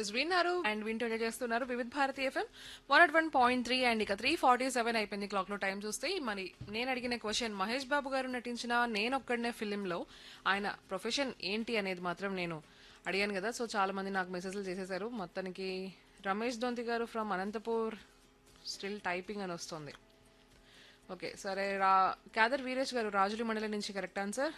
yes విన్నారు and వింటూ enjoy చేస్తున్నారు Vividh Bharati FM one at one point three and ఇక త్రీ ఫార్టీ సెవెన్ అయిపోయింది క్లాక్ లో టైం చూస్తే మరి నేను అడిగిన క్వశ్చన్ మహేష్ బాబు గారు నటించిన నేనొక్కడనే ఫిలిం లో ఆయన ప్రొఫెషన్ ఏంటి అనేది మాత్రం నేను అడిగాను కదా సో చాలా మంది నాకు మెసేజ్లు చేసేసారు మొత్తానికి రమేష్ దొంతి గారు ఫ్రమ్ అనంతపూర్ స్టిల్ టైపింగ్ అని వస్తుంది ఓకే సరే రా క్యాదర్ వీరేష్ గారు రాజులి మండలం నుంచి కరెక్ట్ ఆన్సర్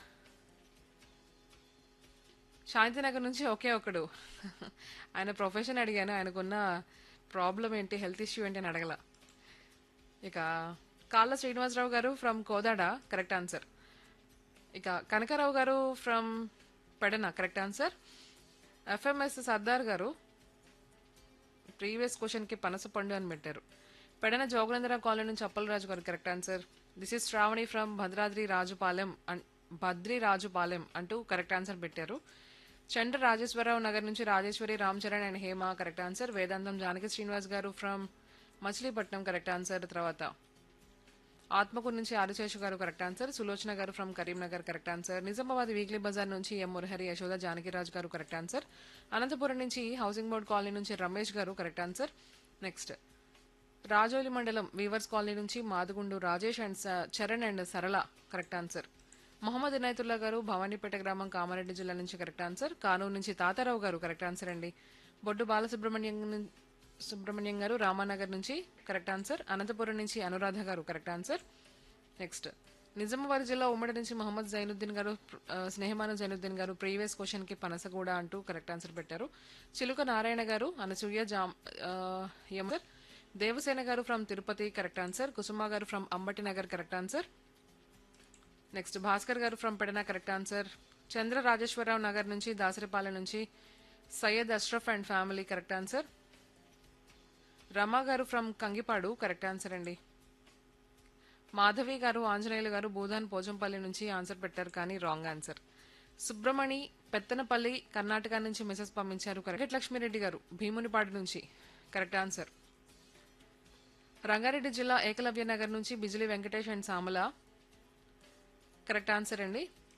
శాంతినగర్ నుంచి ఒకే ఒకడు ఆయన ప్రొఫెషన్ అడిగాను ఆయనకున్న ప్రాబ్లం ఏంటి హెల్త్ ఇష్యూ ఏంటి అని అడగల ఇక కాళ్ళ శ్రీనివాసరావు గారు ఫ్రమ్ కోదాడ కరెక్ట్ ఆన్సర్ ఇక కనకారావు గారు ఫ్రమ్ పెడన కరెక్ట్ ఆన్సర్ ఎఫ్ఎంఎస్ సర్దార్ గారు ప్రీవియస్ క్వశ్చన్కి పనస పండు అని పెట్టారు పెడన జోగనేంద్ర కాలనీ నుంచి అప్పలరాజు గారు correct answer this is Sravani from Bhadradri Rajupalem అన్- భద్రి రాజుపాలెం అంటూ కరెక్ట్ ఆన్సర్ పెట్టారు చంద్ర రాజేశ్వరరావు నగర్ నుంచి Rajeswari Ram Charan and Hema correct answer Vedantam Janaki Srinivas గారు ఫ్రమ్ మచిలీపట్నం కరెక్ట్ ఆన్సర్ తర్వాత ఆత్మకూరు నుంచి ఆదిశేషు గారు కరెక్ట్ ఆన్సర్ సులోచన గారు from Karimnagar correct answer Nizamabad weekly bazaar నుంచి ఎం మురహరి యశోద జానకిరాజ్ గారు కరెక్ట్ ఆన్సర్ అనంతపురం నుంచి హౌసింగ్ బోర్డ్ కాలనీ నుంచి రమేష్ గారు కరెక్ట్ ఆన్సర్ నెక్స్ట్ రాజోలి మండలం వీవర్స్ కాలనీ నుంచి మాదుగుండు రాజేష్ అండ్ స- Charan and Sarala correct answer Mohammed Inayatullah గారు భవానీపేట గ్రామం కామారెడ్డి జిల్లా నుంచి కరెక్ట్ ఆన్సర్ కానూరు నుంచి తాతారావు గారు కరెక్ట్ ఆన్సర్ అండి బొడ్డు బాలసుబ్రహ్మణ్యం ను- సుబ్రహ్మణ్యం గారు రామానగర్ నుంచి కరెక్ట్ ఆన్సర్ అనంతపురం నుంచి అనురాధ గారు కరెక్ట్ ఆన్సర్ నెక్స్ట్ నిజామాబాద్ జిల్లా ఉమ్మడి నుంచి మహమ్మద్ జైనుద్దీన్ గారు ఆ, స్నేహమాన జైనుద్దీన్ గారు ప్రీవియస్ క్వశ్చన్ కి పనసగూడ అంటూ కరెక్ట్ ఆన్సర్ పెట్టారు చిలుక నారాయణ గారు అనసూయ జామ్ ఆ, యమర్ దేవసేన గారు from Tirupati correct answer Kusuma గారు from Ambati Nagar correct answer next Bhaskar గారు from Pedana correct answer Chandra Rajeswararao Nagar నుంచి దాసరిపాలెం నుంచి Syed Ashraf and family correct answer Rama గారు ఫ్రమ్ కంగిపాడు కరెక్ట్ ఆన్సర్ అండి మాధవి గారు ఆంజనేయులు గారు భూదాన్ పోజంపల్లి నుంచి ఆన్సర్ పెట్టారు కానీ రాంగ్ ఆన్సర్ సుబ్రమణి పెత్తనపల్లి కర్ణాటక నుంచి మెసేజ్ పంపించారు కరెక్ట్ లక్ష్మీరెడ్డి గారు భీమునిపాడు నుంచి కరెక్ట్ ఆన్సర్ రంగారెడ్డి జిల్లా ఏకలవ్య నగర్ నుంచి Bijili Venkatesh and Samala correct answer అండి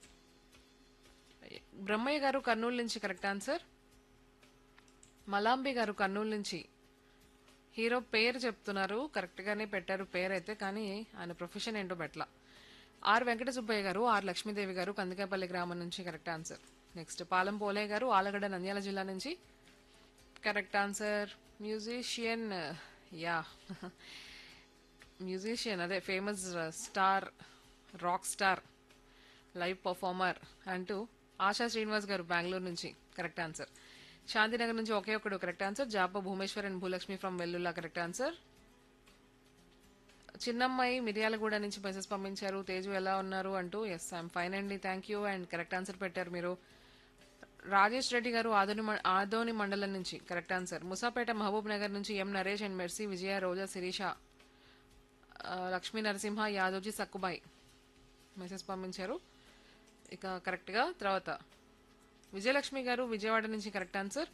బ్రహ్మయ్య గారు కర్నూలు నుంచి కరెక్ట్ ఆన్సర్ మలాంబి గారు కర్నూలు నుంచి హీరో పేరు చెప్తున్నారు కరెక్ట్ గానే పెట్టారు పేరు అయితే కానీ ఆయన ప్రొఫెషన్ ఏంటో పెట్టలా ఆర్ వెంకట సుబ్బయ్య గారు ఆర్ లక్ష్మీదేవి గారు కందికాపల్లి గ్రామం నుంచి కరెక్ట్ ఆన్సర్ నెక్స్ట్ పాలం పోలే గారు ఆలగడ్డ నంద్యాల జిల్లా నుంచి correct answer musician yeah musician అదే famous star rock star live performer అంటూ ఆశా శ్రీనివాస్ గారు బెంగళూరు నుంచి కరెక్ట్ ఆన్సర్ శాంతినగర్ నుంచి ఒకే ఒకడు కరెక్ట్ ఆన్సర్ జాప Bhumeshwar and Bhulakshmi from Vellulla correct answer చిన్నమ్మాయి మిర్యాలగూడ నుంచి మెసేజ్ పంపించారు తేజు ఎలా ఉన్నారు అంటూ ఎస్ ఐఎమ్ ఫైన్ అండి thank you and correct answer పెట్టారు మీరు రాజేష్ రెడ్డి గారు ఆదోని మ- ఆదోని మండలం నుంచి కరెక్ట్ ఆన్సర్ ముసాపేట మహబూబ్ నగర్ నుంచి M Naresh and Mercy Vijaya Roja Sirisha ఆ, లక్ష్మీ నరసింహ యాదవ్జీ సక్కుబాయ్ మెసేజ్ పంపించారు ఇక కరెక్ట్గా తర్వాత విజయలక్ష్మి గారు విజయవాడ నుంచి కరెక్ట్ ఆన్సర్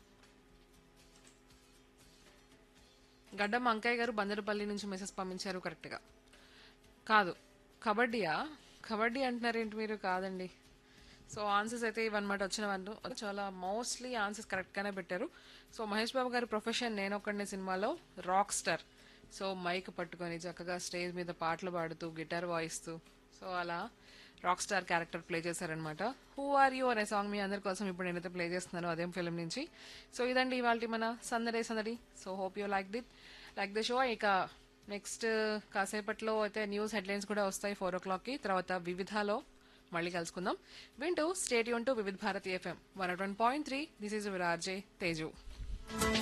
గడ్డం అంకయ్య గారు బందరపల్లి నుంచి మెసేజ్ పంపించారు కరెక్ట్గా కాదు కబడ్డీయా కబడ్డీ అంటున్నారేంటి మీరు కాదండి సో ఆన్సర్స్ అయితే ఇవన్నమాట వచ్చిన వాళ్ళు చాలా మోస్ట్లీ ఆన్సర్స్ కరెక్ట్గానే పెట్టారు సో మహేష్ బాబు గారి ప్రొఫెషన్ నేను ఒక్కడిని సినిమాలో రాక్ స్టార్ సో మైక్ పట్టుకొని చక్కగా స్టేజ్ మీద పాటలు పాడుతూ గిటార్ వాయిస్తూ సో అలా రాక్ స్టార్ క్యారెక్టర్ ప్లే చేశారనమాట హూ ఆర్ యూ అనే సాంగ్ మీ అందరి కోసం ఇప్పుడు నేనైతే ప్లే చేస్తున్నాను అదేం ఫిల్మ్ నుంచి సో ఇదండి ఇవాళ మన సందడే సందడి so hope you like it like the show ఇక నెక్స్ట్ కాసేపట్లో అయితే న్యూస్ హెడ్లైన్స్ కూడా వస్తాయి ఫోర్ ఓ క్లాక్కి తర్వాత వివిధాలో మళ్ళీ కలుసుకుందాం వింటూ స్టేట్ యూన్ to Vividh Bharati FM one one point three this is విరార్జే తేజు